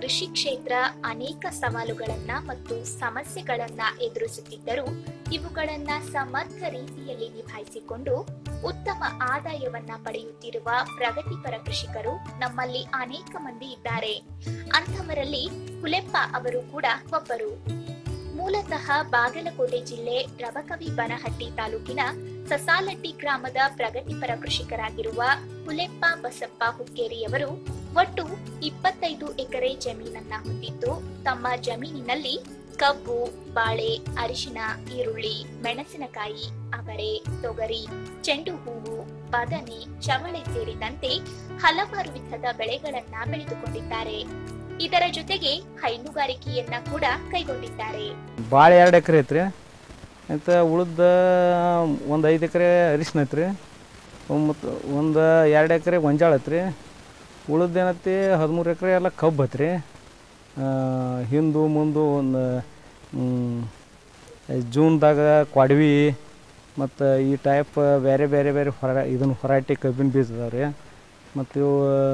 ಕೃಷಿ ಕ್ಷೇತ್ರ ಅನೇಕ ಸವಾಲುಗಳನ್ನ ಮತ್ತು ಸಮಸ್ಯೆಗಳನ್ನ ಎದುರಿಸುತ್ತಿದ್ದರೂ ಇವುಗಳನ್ನ ಸಮರ್ಥ ರೀತಿಯಲ್ಲಿ ನಿಭಾಯಿಸಿಕೊಂಡು ಉತ್ತಮ ಆದಾಯವನ್ನ ಪಡೆಯುತ್ತಿರುವ ಪ್ರಗತಿಪರ ಕೃಷಿಕರು ನಮ್ಮಲ್ಲಿ ಅನೇಕ ಮಂದಿ ಇದ್ದಾರೆ ಅಂಥವರಲ್ಲಿ ಹುಲೆಪ್ಪ ಅವರು ಕೂಡ ಒಬ್ಬರು ಮೂಲತಃ ಬಾಗಲಕೋಟೆ ಜಿಲ್ಲೆ ರಬಕವಿ ಬನಹಟ್ಟಿ ತಾಲೂಕಿನ ಸಸಾಲಟ್ಟಿ ಗ್ರಾಮದ ಪ್ರಗತಿಪರ ಕೃಷಿಕರಾಗಿರುವ ಹುಲೆಪ್ಪ ಬಸಪ್ಪ ಹುಕ್ಕೇರಿಯವರು ಒಟ್ಟು ಇಪ್ಪತ್ತೈದು ಎಕರೆ ಜಮೀನನ್ನ ಹೊಂದಿದ್ದು ತಮ್ಮ ಜಮೀನಿನಲ್ಲಿ ಕಬ್ಬು ಬಾಳೆ ಅರಿಶಿನ ಈರುಳ್ಳಿ ಮೆಣಸಿನಕಾಯಿ ಅವರೆ ತೊಗರಿ ಚೆಂಡು ಹೂವು ಬದನೆ ಚವಳೆ ಸೇರಿದಂತೆ ಹಲವಾರು ವಿಧದ ಬೆಳೆಗಳನ್ನ ಬೆಳೆದುಕೊಂಡಿದ್ದಾರೆ ಇದರ ಜೊತೆಗೆ ಹೈನುಗಾರಿಕೆಯನ್ನ ಕೂಡ ಕೈಗೊಂಡಿದ್ದಾರೆ ಭಾಳ ಎರಡು ಎಕರೆ ಐತ್ರಿ ಮತ್ತು ಉಳ್ದ ಒಂದು ಐದು ಎಕರೆ ಅರಿಶಿನ ಐತ್ರಿ ಮತ್ತು ಒಂದು ಎರಡು ಎಕರೆ ಗೊಂಜಾಳ ಐತ್ರಿ ಉಳ್ದ ಏನೈತಿ ಹದಿಮೂರು ಎಕರೆ ಎಲ್ಲ ಕಬ್ಬು ಐತ್ರಿ ಆ, ಹಿಂದು ಮುಂದು ಒಂದು ಜೂನ್ದಾಗ ಕೊಡವಿ ಮತ್ತು ಈ ಟೈಪ್ ಬೇರೆ ಬೇರೆ ಬೇರೆ ಹೊರ ಇದನ್ನು ಹೊರಾಟಿ ಕಬ್ಬಿನ ಬೀಜ ಅದಾವೆ ರೀ ಮತ್ತು ಇವು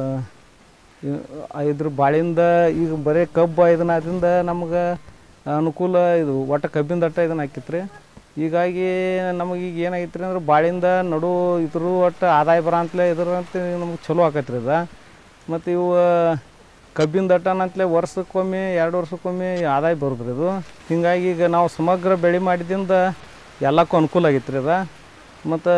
ಇವ್- ಇದ್ರ ಬಾಳಿಂದ ಈಗ ಬರೀ ಕಬ್ಬು ಇದನ್ನಾದ್ರಿಂದ ನಮ್ಗೆ ಅನುಕೂಲ ಇದು ಒಟ್ಟು ಕಬ್ಬಿನ ದಟ್ಟ ಇದನ್ನ ಹಾಕಿತ್ತು ರೀ ಹೀಗಾಗಿ ನಮಗೆ ಈಗ ಏನಾಗೈತೆ ರೀ ಅಂದ್ರೆ ಬಾಳಿಂದ ನಡು ಇದ್ರ ಒಟ್ಟು ಆದಾಯ ಬರ ಅಂತಲೇ ಇದ್ರಂತ ನಮ್ಗೆ ಚಲೋ ಆಕೈತೆ ರೀ ಇದು ಮತ್ತು ಇವು ಕಬ್ಬಿನ ದಟ್ಟನಂತಲೇ ವರ್ಷಕ್ಕೊಮ್ಮೆ ಎರಡು ವರ್ಷಕ್ಕೊಮ್ಮೆ ಆದಾಯ ಬರುತ್ತೆ ರೀ ಇದು ಹಿಂಗಾಗಿ ಈಗ ನಾವು ಸಮಗ್ರ ಬೆಳೆ ಮಾಡಿದಿಂದ ಎಲ್ಲಕ್ಕೂ ಅನುಕೂಲ ಆಗೈತೆ ರೀ ಅದು ಮತ್ತು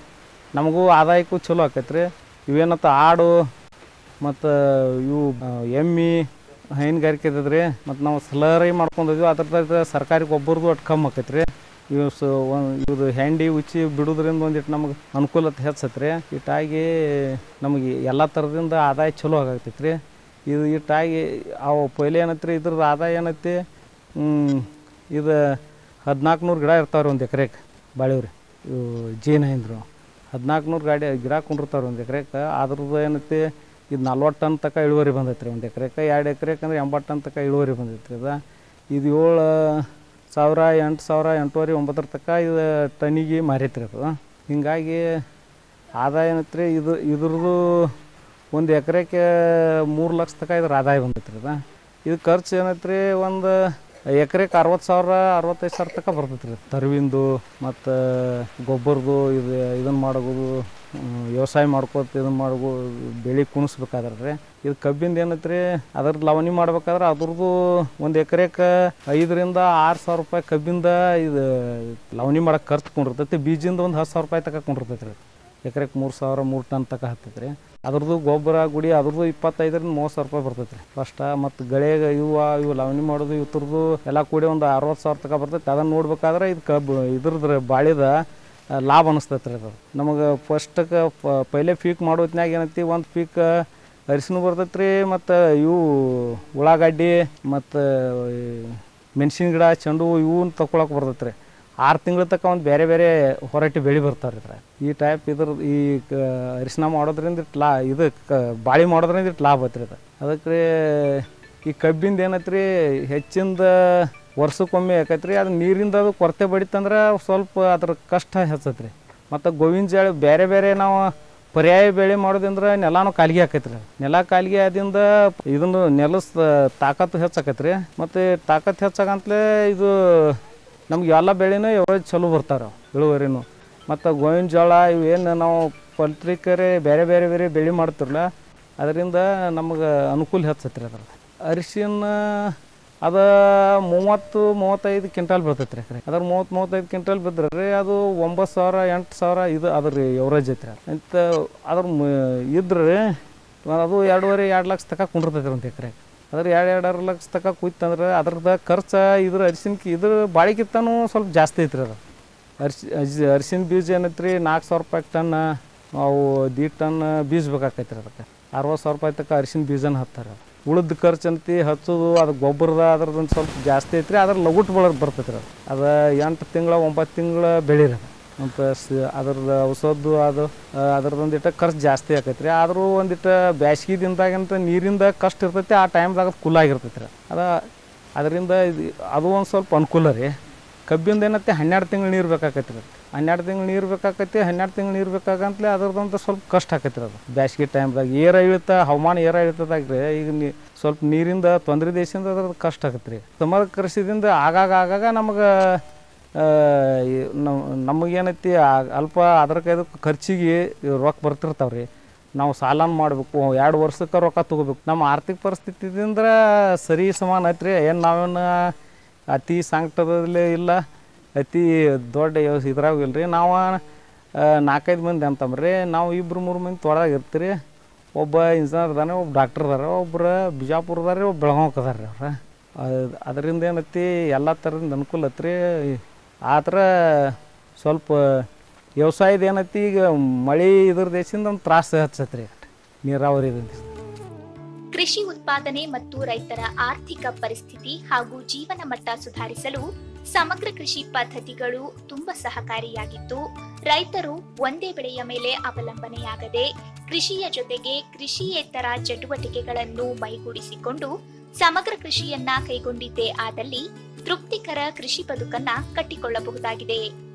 ನಮಗೂ ಆದಾಯಕ್ಕೂ ಚಲೋ ಆಕೈತೆ ರೀ ಇವೇನತ್ತ ಆಡು ಮತ್ತು ಇವು ಆ, ಎಮ್ಮೆ ಹೈನುಗಾರಿಕೆ ಇದ್ದದ ರೀ ಮತ್ತು ನಾವು ಸ್ಲರಿ ಮಾಡ್ಕೊಂಡಿದ್ವಿ ಅದ್ರದ್ದು ಸರ್ಕಾರಿ ಗೊಬ್ಬರದು ಒಟ್ಟು ಕಮ್ಮಿ ಆಕೈತೆ ರೀ ಇವು ಸ ಇವ್ದು ಹೆಂಡಿ ಉಚ್ಚಿ ಬಿಡೋದ್ರಿಂದ ಒಂದಿಟ್ಟು ನಮಗೆ ಅನುಕೂಲತೆ ಹೆಚ್ಚೈತೆ ರೀ ಇಟ್ಟಾಗಿ ನಮಗೆ ಎಲ್ಲ ಥರದಿಂದ ಆದಾಯ ಚಲೋ ಆಗತೈತೆ ರೀ ಇದು ಇಟ್ಟಾಗಿ ಅವು ಪೈಲೆ ಏನೈತೆ ರೀ ಇದ್ರದ್ದು ಆದಾಯ ಏನೈತಿ ಹ್ಮ್, ಇದು ಹದಿನಾಲ್ಕು ನೂರು ಗಿಡ ಇರ್ತಾವೆ ರೀ ಒಂದು ಎಕರೆಗೆ ಬಾಳಿವ್ರಿ ಇವು ಜೀನ ಹಿಂದ್ರು ಹದಿನಾಲ್ಕು ನೂರು ಗಾಡಿ ಗಿಡ ಕುಂಡಿರ್ತಾವೆ ಒಂದು ಎಕರೆಗೆ ಅದ್ರದ್ದು ಏನೈತಿ ಇದು ನಲ್ವತ್ತು ಟನ್ ತನಕ ಇಳುವರಿ ಬಂದೈತೆ ರೀ ಒಂದು ಎಕರೆಗೆ ಎರಡು ಎಕರೆಗೆ ಅಂದ್ರೆ ಎಂಬತ್ತು ಟನ್ ತನಕ ಇಳುವರಿ ಬಂದೈತೆ ರೀ ಇದು ಇದು ಏಳು ಸಾವಿರ ಎಂಟು ಸಾವಿರ ಎಂಟೂವರೆ ಒಂಬತ್ತರ ತನಕ ಇದು ಟನ್ನಿಗೆ ಮಾರೈತೆ ರೀ ಅದು ಹಿಂಗಾಗಿ ಆದಾಯ ಏನೈತೆ ರೀ ಇದು ಇದ್ರದ್ದು ಒಂದು ಎಕರೆಗೆ ಮೂರು ಲಕ್ಷ ತನಕ ಇದ್ರ ಆದಾಯ ಬಂದೈತೆ ರೀ ಇದು ಇದು ಖರ್ಚು ಏನೈತೆ ರೀ ಒಂದು ಎಕರೆಗೆ ಅರವತ್ತು ಸಾವಿರ ಅರವತ್ತೈದು ಸಾವಿರ ತನಕ ಬರ್ತೈತೆ ರೀ ತರುವಿಂದು ಮತ್ತು ಗೊಬ್ಬರದು ಇದು ಇದನ್ನು ಮಾಡೋದು ಹ್ಮ್, ವ್ಯವಸಾಯ ಮಾಡ್ಕೋತ ಇದನ್ನು ಮಾಡ್ಕೋ ಬೆಳೆ ಕುಣಿಸ್ಬೇಕಾದ್ರೆ ರೀ ಇದು ಕಬ್ಬಿಂದ ಏನೈತೆ ರೀ ಅದ್ರದ್ದು ಲವಣಿ ಮಾಡ್ಬೇಕಾದ್ರೆ ಅದ್ರದ್ದು ಒಂದು ಎಕರೆಗೆ ಐದರಿಂದ ಆರು ಸಾವಿರ ರೂಪಾಯಿ ಕಬ್ಬಿಂದ ಇದು ಲವಣಿ ಮಾಡಕ್ಕೆ ಖರ್ಚು ಕೊಂಡಿರ್ತೈತಿ ಬೀಜಿಂದ ಒಂದು ಹತ್ತು ಸಾವಿರ ರೂಪಾಯಿ ತನಕ ಕೊಂಡಿರ್ತೈತೆ ರೀ ಎಕರೆಗೆ ಮೂರು ಸಾವಿರ ಮೂರು ಟನ್ ತನಕ ಹತ್ತೈತೆ ರೀ ಅದ್ರದ್ದು ಗೊಬ್ಬರ ಗುಡಿ ಅದ್ರದ್ದು ಇಪ್ಪತ್ತೈದರಿಂದ ಮೂವತ್ತು ಸಾವಿರ ರೂಪಾಯಿ ಬರ್ತೈತೆ ರೀ ಫಸ್ಟ ಮತ್ತು ಗಳೆಗೆ ಇವು ಇವು ಲವಣಿ ಮಾಡೋದು ಇವ್ರದ್ದು ಎಲ್ಲ ಕೂಡಿ ಒಂದು ಅರವತ್ತು ಸಾವಿರ ತನಕ ಬರ್ತೈತೆ ಅದನ್ನು ನೋಡ್ಬೇಕಾದ್ರೆ ಇದು ಕಬ್ಬು ಇದ್ರದ್ದು ಬಾಳಿದ ಆ, ಲಾಭ ಅನಿಸ್ತೈತೆ ರೀ ಅದು ನಮಗೆ ಫಸ್ಟಕ್ಕೆ ಪೈಲೆ ಪೀಕ್ ಮಾಡೋ ಹೊತ್ನ್ಯಾಗ ಏನೈತಿ ಒಂದು ಪೀಕ್ ಅರಿಶಿನ ಬರ್ತೈತೆ ರೀ ಮತ್ತು ಇವು ಉಳ್ಳಾಗಡ್ಡಿ ಮತ್ತು ಮೆಣಸಿನ ಗಿಡ ಚೆಂಡು ಹೂ ಇವನ್ನ ತಗೊಳಕ್ಕೆ ಬರ್ತೈತೆ ರೀ ಆರು ತಿಂಗಳ ತನಕ ಒಂದು ಬೇರೆ ಬೇರೆ ಹೊರಟಿ ಬೆಳೆ ಬರ್ತಾವೆ ರೀ ಇದ್ರ ಈ ಟೈಪ್ ಇದ್ರ ಈ ಕ ಅರಿಶಿನ ಮಾಡೋದ್ರಿಂದ ಇಟ್ ಲಾ ಇದು ಕ ಬಾಳಿ ಮಾಡೋದ್ರಿಂದ ಇಟ್ಟು ಲಾಭ ಐತ್ರಿ ಅದು ಅದಕ್ಕೆ ರೀ ಈ ಕಬ್ಬಿಂದ ಏನೈತೆ ರೀ ಹೆಚ್ಚಿಂದ ವರ್ಷಕ್ಕೊಮ್ಮೆ ಯಾಕೈತೆ ರೀ ಅದು ನೀರಿಂದ ಅದು ಕೊರತೆ ಬಡಿತಂದ್ರೆ ಸ್ವಲ್ಪ ಅದ್ರ ಕಷ್ಟ ಹೆಚ್ಚೈತೆ ರೀ ಮತ್ತು ಗೋವಿನ ಜಾಳ ಬೇರೆ ಬೇರೆ ನಾವು ಪರ್ಯಾಯ ಬೆಳೆ ಮಾಡೋದ್ರಿಂದ ನೆಲನೂ ಕಾಲಿಗೆ ಆಕೈತೆ ರೀ ನೆಲ ಕಾಲಿಗೆ ಆದಿಂದ ಇದನ್ನು ನೆಲಸ್ ತಾಕತ್ತು ಹೆಚ್ಚಾಕೈತೆ ರೀ ಮತ್ತು ತಾಕತ್ತು ಹೆಚ್ಚಾಗಂತಲೇ ಇದು ನಮ್ಗೆ ಎಲ್ಲ ಬೆಳೆನೂ ಎವರೇಜ್ ಚಲೋ ಬರ್ತಾವೆ ಇಳುವರಿನೂ ಮತ್ತು ಗೋವಿನ ಜೋಳ ಇವೇನು ನಾವು ಪಲ್ಟ್ರಿಕರೆ ಬೇರೆ ಬೇರೆ ಬೇರೆ ಬೆಳೆ ಮಾಡ್ತಿರಲ್ಲ ಅದರಿಂದ ನಮ್ಗೆ ಅನುಕೂಲ ಹೆಚ್ಚೈತೆ ರೀ ಅದ್ರ ಅರಿಶಿನ ಅದು ಮೂವತ್ತು ಮೂವತ್ತೈದು ಕ್ವಿಂಟಾಲ್ ಬರ್ತೈತೆ ರೀ ಎಕರೆ ಅದ್ರ ಮೂವತ್ತು ಮೂವತ್ತೈದು ಕ್ವಿಂಟಾಲ್ ಬಿದ್ದರೆ ರೀ ಅದು ಒಂಬತ್ತು ಸಾವಿರ ಎಂಟು ಸಾವಿರ ಇದು ಅದ್ರ ರೀ ಎವರೇಜ್ ಐತೆ ರೀ ಅಂತ ಅದ್ರ ಮ- ಇದ್ರೆ ರೀ ಅದು ಎರಡೂವರೆ ಎರಡು ಲಕ್ಷ ತನಕ ಕುಂಡಿರ್ತೈತೆ ಒಂದು ಎಕರೆ ಅದ್ರ ಎರಡು ಎರಡು ಲಕ್ಷ ತನಕ ಕುಯ್ತಂದ್ರೆ ಅದ್ರದ್ದು ಖರ್ಚು ಇದ್ರ ಅರಿಶಿನ್ಕಿ ಇದ್ರ ಬಾಳಿಕಿತ್ತನೂ ಸ್ವಲ್ಪ ಜಾಸ್ತಿ ಐತ್ರಿ ಅದು ಅರ್ಶಿ ಅಜ್- ಅರಿಶಿನ ಬೀಜ ಏನೈತೆ ರೀ ನಾಲ್ಕು ಸಾವಿರ ರೂಪಾಯಿ ಟನ್ ಅವು ದಿ ಟನ್ ಬೀಜ ಬೇಕಾಕೈತೆ ರೀ ಅದಕ್ಕೆ ಅರವತ್ತು ಸಾವಿರ ರೂಪಾಯಿ ತನಕ ಅರಿಶಿನ ಬೀಜನ ಹತ್ತಾರೆ ಉಳಿದ ಖರ್ಚು ಅಂತಿ ಹಚ್ಚೋದು ಅದು ಗೊಬ್ಬರದ ಅದ್ರದ್ದು ಸ್ವಲ್ಪ ಜಾಸ್ತಿ ಐತ್ರಿ ಅದ್ರ ಲಗುಟ್ ಬಳಕ್ ಬರ್ತೈತೆ ರೀ ಅದು ಅದು ಎಂಟು ತಿಂಗಳ ಒಂಬತ್ತು ತಿಂಗಳ ಬೆಳೆ ರೀ ಅದು ಮತ್ತು ಸ ಅದ್ರದ್ದು ಔಷಧದ್ದು ಅದು ಆ, ಅದ್ರದ್ದು ಒಂದಿಟ್ಟು ಖರ್ಚು ಜಾಸ್ತಿ ಆಕೈತೆ ರೀ ಆದರೂ ಒಂದಿಟ್ಟು ಬ್ಯಾಸ್ಗೆ ದಿನದಾಗಂತ ನೀರಿಂದ ಕಷ್ಟ ಇರ್ತೈತಿ ಆ ಟೈಮ್ದಾಗ ಕುಲ್ ಆಗಿರ್ತೈತೆ ರೀ ಅದ ಅದರಿಂದ ಇದು ಅದು ಒಂದು ಸ್ವಲ್ಪ ಅನುಕೂಲ ರೀ ಕಬ್ಬಿಂದ ಏನತ್ತೆ ಹನ್ನೆರಡು ತಿಂಗಳು ನೀರು ಬೇಕಾಕೈತೆ ರೀ ಹನ್ನೆರಡು ತಿಂಗಳು ನೀರು ಬೇಕಾಕೈತಿ ಹನ್ನೆರಡು ತಿಂಗಳು ನೀರು ಬೇಕಾಗಂತಲೇ ಅದ್ರದ್ದಂತ ಸ್ವಲ್ಪ ಕಷ್ಟ ಆಕೈತಿ ಅದು ಬ್ಯಾಸ್ಗೆ ಟೈಮ್ದಾಗ ಏರ ಇಳಿತ ಹವಾಮಾನ ಏರ ಇಳಿತದಾಗ್ರಿ ಈಗ ನೀ ಸ್ವಲ್ಪ ನೀರಿಂದ ತೊಂದರೆ ದೇಶದಿಂದ ಅದ್ರದ್ದು ಕಷ್ಟ ಆಗತ್ತೆ ರೀ ಸಮಗ್ರ ಕೃಷಿದಿಂದ ಆಗಾಗ ಆಗಾಗ ನಮಗೆ ನಮಗೇನೈತಿ ಆ- ಅಲ್ಪ ಅದ್ರಕ್ಕೆ ಇದಕ್ಕೆ ಖರ್ಚಿಗೆ ರೊಕ್ಕ ಬರ್ತಿರ್ತಾವೆ ರೀ ನಾವು ಸಾಲನ ಮಾಡಬೇಕು ಎರಡು ವರ್ಷಕ್ಕೆ ರೊಕ್ಕ ತೊಗೋಬೇಕು ನಮ್ಮ ಆರ್ಥಿಕ ಪರಿಸ್ಥಿತಿದಿಂದ ಸರಿ ಸಮಾನ ಐತ್ರಿ ಏನು ನಾವೇನು ಅತಿ ಸಂಕಟದಲ್ಲಿ ಇಲ್ಲ ಅತಿ ದೊಡ್ಡ ಯೋಸ್- ಇದ್ರಾಗ ಇಲ್ರಿ ನಾವು ಆ, ನಾಲ್ಕೈದು ಮಂದಿ ಅಂತಂಬ್ರಿ ನಾವು ಇಬ್ರು ಮೂರು ಮಂದಿ ತೋಟದಾಗ ಇರ್ತೀರಿ ಒಬ್ಬ ಇಂಜಿನಿಯರ್ ಅದಾನೆ ಒಬ್ಬ ಡಾಕ್ಟರ್ ಅದಾರ ಒಬ್ರು ಬಿಜಾಪುರದಾರ ಒಬ್ಬ ಬೆಳಗಾವ್ಕ ಅದಾರ ರೀ ಅವ್ರು ಅದರಿಂದ ಏನೈತಿ ಎಲ್ಲ ಥರದಿಂದ ಅನುಕೂಲ ಐತ್ರಿ ಆ ಥರ ಸ್ವಲ್ಪ ವ್ಯವಸಾಯದ ಏನೈತಿ ಈಗ ಮಳೆ ಇದ್ರ ದೇಶದಿಂದ ಒಂದು ತ್ರಾಸ ಹಚ್ಚತ್ರಿ ನೀರಾವರಿ ಕೃಷಿ ಉತ್ಪಾದನೆ ಮತ್ತು ರೈತರ ಆರ್ಥಿಕ ಪರಿಸ್ಥಿತಿ ಹಾಗೂ ಜೀವನ ಮಟ್ಟ ಸುಧಾರಿಸಲು ಸಮಗ್ರ ಕೃಷಿ ಪದ್ಧತಿಗಳು ತುಂಬಾ ಸಹಕಾರಿಯಾಗಿದ್ದು ರೈತರು ಒಂದೇ ಬೆಳೆಯ ಮೇಲೆ ಅವಲಂಬನೆಯಾಗದೆ ಕೃಷಿಯ ಜೊತೆಗೆ ಕೃಷಿಯೇತರ ಚಟುವಟಿಕೆಗಳನ್ನು ಮೈಗೂಡಿಸಿಕೊಂಡು ಸಮಗ್ರ ಕೃಷಿಯನ್ನ ಕೈಗೊಂಡಿದ್ದೇ ಆದಲ್ಲಿ ತೃಪ್ತಿಕರ ಕೃಷಿ ಬದುಕನ್ನ ಕಟ್ಟಿಕೊಳ್ಳಬಹುದಾಗಿದೆ